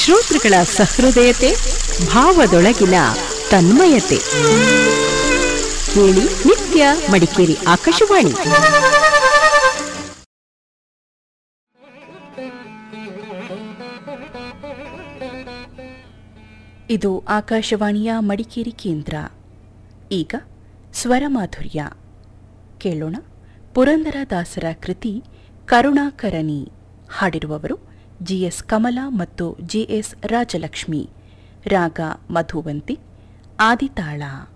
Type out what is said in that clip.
ಶ್ರೋತೃಗಳ ಸಹೃದಯತೆ ಭಾವದೊಳಗಿನ ತನ್ಮಯತೆ ಕೇಳಿ ನಿತ್ಯ ಮಡಿಕೇರಿ ಆಕಾಶವಾಣಿ ಇದು ಆಕಾಶವಾಣಿಯ ಮಡಿಕೇರಿ ಕೇಂದ್ರ ಈಗ ಸ್ವರಮಾಧುರ್ಯ ಕೇಳೋಣ ಪುರಂದರದಾಸರ ಕೃತಿ ಕರುಣಾಕರಣಿ ಹಾಡಿರುವವರು ಜಿಎಸ್ ಕಮಲಾ ಮತ್ತು ಜೆಎಸ್ ರಾಜಲಕ್ಷ್ಮಿ ರಾಗ ಮಧುವಂತಿ ಆದಿತಾಳ